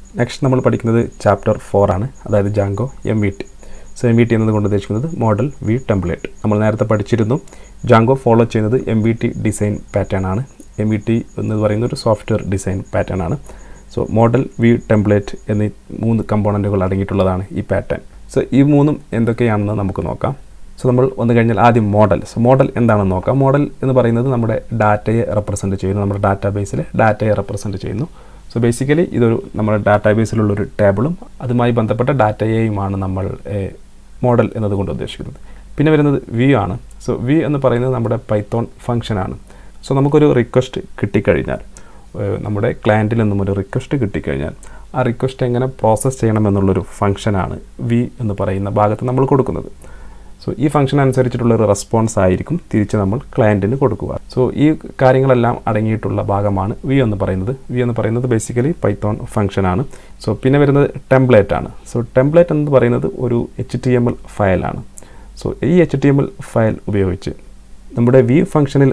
next നമ്മൾ പഠിക്കുന്നത് chapter four ആണ് അതായത് Django M V T so M V T എന്നതുകൊണ്ട് ഉദ്ദേശിക്കുന്നത് മോഡൽ വി ടെംപ്ലേറ്റ് നമ്മൾ നേരത്തെ പഠിച്ചിരുന്നു ജാങ്കോ ഫോളോ ചെയ്യുന്നത് M V T design pattern ആണ് എം വി ടി എന്ന് പറയുന്ന ഒരു സോഫ്റ്റ്വെയർ ഡിസൈൻ പാറ്റേൺ ആണ് സോ മോഡൽ വി ടെംപ്ലേറ്റ് എന്നീ മൂന്ന് കമ്പോണൻറ്റുകൾ അടങ്ങിയിട്ടുള്ളതാണ് ഈ പാറ്റേൺ സോ ഈ മൂന്നും എന്തൊക്കെയാണെന്ന് നമുക്ക് നോക്കാം സോ നമ്മൾ വന്നു കഴിഞ്ഞാൽ ആദ്യം മോഡൽ സോ മോഡൽ എന്താണെന്ന് നോക്കാം മോഡൽ എന്ന് പറയുന്നത് നമ്മുടെ ഡാറ്റയെ റെപ്രസെൻറ്റ് ചെയ്യുന്നു നമ്മുടെ ഡാറ്റാ ബേസിലെ ഡാറ്റയെ റെപ്രസെൻറ്റ് ചെയ്യുന്നു സോ ബേസിക്കലി ഇതൊരു നമ്മുടെ ഡാറ്റാ ബേസിലുള്ളൊരു ടേബിളും അതുമായി ബന്ധപ്പെട്ട ഡാറ്റയെയുമാണ് നമ്മൾ മോഡൽ എന്നതുകൊണ്ട് ഉദ്ദേശിക്കുന്നത് പിന്നെ വരുന്നത് വി ആണ് സോ വി എന്ന് പറയുന്നത് നമ്മുടെ പൈത്തോൺ ഫംഗ്ഷനാണ് സോ നമുക്കൊരു റിക്വസ്റ്റ് കിട്ടിക്കഴിഞ്ഞാൽ ഏഹ് നമ്മുടെ ക്ലയൻറ്റിൽ നിന്നും ഒരു റിക്വസ്റ്റ് കിട്ടിക്കഴിഞ്ഞാൽ ആ റിക്വസ്റ്റ് എങ്ങനെ പ്രോസസ്സ് ചെയ്യണം എന്നുള്ളൊരു ഫംഗ്ഷനാണ് വി എന്ന് പറയുന്ന ഭാഗത്ത് നമ്മൾ കൊടുക്കുന്നത് സോ ഈ ഫംഗ്ഷൻ അനുസരിച്ചിട്ടുള്ള ഒരു റെസ്പോൺസ് ആയിരിക്കും തിരിച്ച് നമ്മൾ ക്ലയൻറ്റിന് കൊടുക്കുക സോ ഈ കാര്യങ്ങളെല്ലാം അടങ്ങിയിട്ടുള്ള ഭാഗമാണ് വി എന്ന് പറയുന്നത് വി എന്ന് പറയുന്നത് ബേസിക്കലി പൈത്തോൺ ഫംഗ്ഷനാണ് സോ പിന്നെ വരുന്നത് ടെംപ്ലേറ്റ് ആണ് സോ ടെംപ്ലേറ്റ് എന്ന് പറയുന്നത് ഒരു എച്ച് ടി എം എൽ ഫയലാണ് സോ ഈ H T M L file ഉപയോഗിച്ച് നമ്മുടെ വി ഫംഗ്ഷനിൽ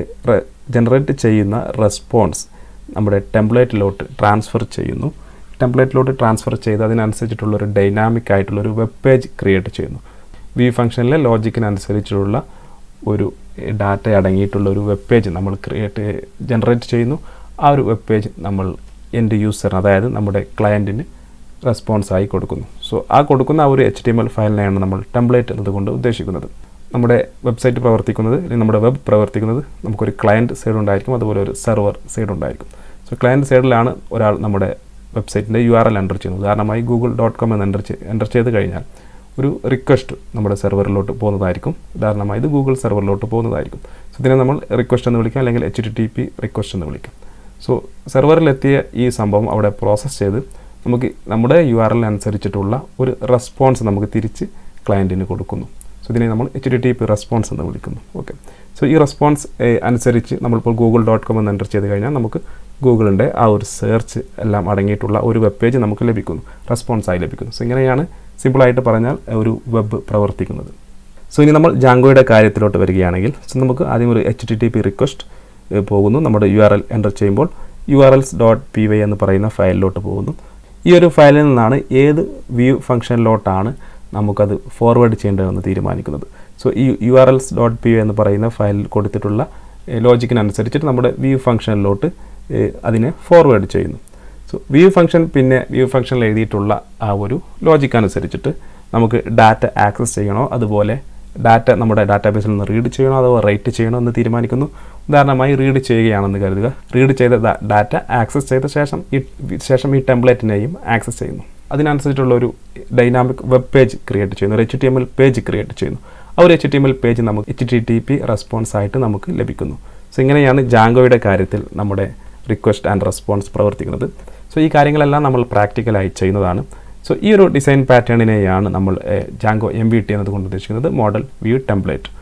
ജനറേറ്റ് ചെയ്യുന്ന റെസ്പോൺസ് നമ്മുടെ ടെംപ്ലേറ്റിലോട്ട് ട്രാൻസ്ഫർ ചെയ്യുന്നു ടെംപ്ലേറ്റിലോട്ട് ട്രാൻസ്ഫർ ചെയ്ത് അതിനനുസരിച്ചിട്ടുള്ളൊരു ഡൈനാമിക് ആയിട്ടുള്ളൊരു വെബ് പേജ് ക്രിയേറ്റ് ചെയ്യുന്നു വി ഫംഗ്ഷനിലെ ലോജിക്കിനനുസരിച്ചുള്ള ഒരു ഡാറ്റ അടങ്ങിയിട്ടുള്ള ഒരു വെബ് പേജ് നമ്മൾ ക്രിയേറ്റ് ജനറേറ്റ് ചെയ്യുന്നു ആ ഒരു വെബ് പേജ് നമ്മൾ എൻ്റെ യൂസറിന് അതായത് നമ്മുടെ ക്ലയൻറ്റിന് റെസ്പോൺസായി കൊടുക്കുന്നു സോ ആ കൊടുക്കുന്ന ആ ഒരു എച്ച് ടി എം എൽ ഫയലിനെയാണ് നമ്മൾ ടെംപ്ലേറ്റ് എന്നതുകൊണ്ട് ഉദ്ദേശിക്കുന്നത് നമ്മുടെ വെബ്സൈറ്റ് പ്രവർത്തിക്കുന്നത് അല്ലെങ്കിൽ നമ്മുടെ വെബ് പ്രവർത്തിക്കുന്നത് നമുക്കൊരു ക്ലയൻറ്റ് സൈഡ് ഉണ്ടായിരിക്കും അതുപോലെ ഒരു സെർവർ സൈഡ് ഉണ്ടായിരിക്കും സോ ക്ലയൻറ്റ് സൈഡിലാണ് ഒരാൾ നമ്മുടെ വെബ്സൈറ്റിൻ്റെ യു ആർ എൽ എൻ്റർ ചെയ്യുന്നത് ഉദാഹരണമായി ഗൂഗിൾ ഡോട്ട് കോം എന്ന് എൻ്റർ എൻ്റർ ചെയ്ത് കഴിഞ്ഞാൽ ഒരു റിക്വസ്റ്റ് നമ്മുടെ സെർവറിലോട്ട് പോകുന്നതായിരിക്കും ഉദാഹരണമായി ഇത് ഗൂഗിൾ സെർവറിലോട്ട് പോകുന്നതായിരിക്കും സോ ഇതിനെ നമ്മൾ റിക്വസ്റ്റ് എന്ന് വിളിക്കാം അല്ലെങ്കിൽ H T T P request എന്ന് വിളിക്കാം സോ സെർവറിലെത്തിയ ഈ സംഭവം അവിടെ പ്രോസസ്സ് ചെയ്ത് നമുക്ക് നമ്മുടെ യു ആർ എൽ അനുസരിച്ചിട്ടുള്ള ഒരു റെസ്പോൺസ് നമുക്ക് തിരിച്ച് ക്ലയൻറ്റിന് കൊടുക്കുന്നു സോ ഇതിനെ നമ്മൾ H D T P response എന്ന് വിളിക്കുന്നു ഓക്കെ സോ ഈ റെസ്പോൺസ് അനുസരിച്ച് നമ്മളിപ്പോൾ ഗൂഗിൾ ഡോട്ട് കോം എന്ന് എൻ്റർ ചെയ്ത് കഴിഞ്ഞാൽ നമുക്ക് ഗൂഗിളിൻ്റെ ആ ഒരു സെർച്ച് എല്ലാം അടങ്ങിയിട്ടുള്ള ഒരു വെബ് പേജ് നമുക്ക് ലഭിക്കുന്നു റെസ്പോൺസായി ലഭിക്കുന്നു സോ ഇങ്ങനെയാണ് സിമ്പിളായിട്ട് പറഞ്ഞാൽ ഒരു വെബ് പ്രവർത്തിക്കുന്നത് സോ ഇനി നമ്മൾ ജാങ്കോയുടെ കാര്യത്തിലോട്ട് വരികയാണെങ്കിൽ സോ നമുക്ക് ആദ്യം ഒരു H T T P request പോകുന്നു നമ്മുടെ യു ആർ എൽ എൻ്റർ ചെയ്യുമ്പോൾ U R Ls dot P Y എന്ന് പറയുന്ന ഫയലിലോട്ട് പോകുന്നു ഈ ഒരു ഫയലിൽ നിന്നാണ് ഏത് വ്യൂ ഫംഗ്ഷനിലോട്ടാണ് നമുക്കത് ഫോർവേഡ് ചെയ്യേണ്ടതെന്ന് തീരുമാനിക്കുന്നത് സോ ഈ U R Ls dot P എന്ന് പറയുന്ന ഫയലിൽ കൊടുത്തിട്ടുള്ള ലോജിക്കിനനുസരിച്ചിട്ട് നമ്മുടെ വ്യൂ ഫംഗ്ഷനിലോട്ട് അതിനെ ഫോർവേഡ് ചെയ്യുന്നു സോ വ്യൂ ഫംഗ്ഷൻ പിന്നെ വ്യൂ ഫംഗ്ഷനിൽ എഴുതിയിട്ടുള്ള ആ ഒരു ലോജിക്ക് അനുസരിച്ചിട്ട് നമുക്ക് ഡാറ്റ ആക്സസ് ചെയ്യണോ അതുപോലെ ഡാറ്റ നമ്മുടെ ഡാറ്റാബേസിൽ നിന്ന് റീഡ് ചെയ്യണോ അതോ റൈറ്റ് ചെയ്യണോ എന്ന് തീരുമാനിക്കുന്നു ഉദാഹരണമായി റീഡ് ചെയ്യുകയാണെന്ന് കരുതുക റീഡ് ചെയ്ത ഡാറ്റ ആക്സസ് ചെയ്ത ശേഷം ഈ ശേഷം ഈ ടെംപ്ലേറ്റിനെയും ആക്സസ് ചെയ്യുന്നു അതിനനുസരിച്ചുള്ള ഒരു ഡൈനാമിക് വെബ് പേജ് ക്രിയേറ്റ് ചെയ്യുന്നു ഒരു H T M L page create ചെയ്യുന്നു ആ ഒരു H T M L page നമുക്ക് H T T P response ആയിട്ട് നമുക്ക് ലഭിക്കുന്നു സോ ഇങ്ങനെയാണ് ജാങ്കോയുടെ കാര്യത്തിൽ നമ്മുടെ റിക്വസ്റ്റ് ആൻഡ് റെസ്പോൺസ് പ്രവർത്തിക്കുന്നത് സോ ഈ കാര്യങ്ങളെല്ലാം നമ്മൾ പ്രാക്ടിക്കലായി ചെയ്യുന്നതാണ് സോ ഈ ഒരു ഡിസൈൻ പാറ്റേണിനെയാണ് നമ്മൾ ജാങ്കോ എം ബി ടി എന്നതുകൊണ്ട് ഉദ്ദേശിക്കുന്നത് മോഡൽ വ്യൂ ടെംപ്ലേറ്റ്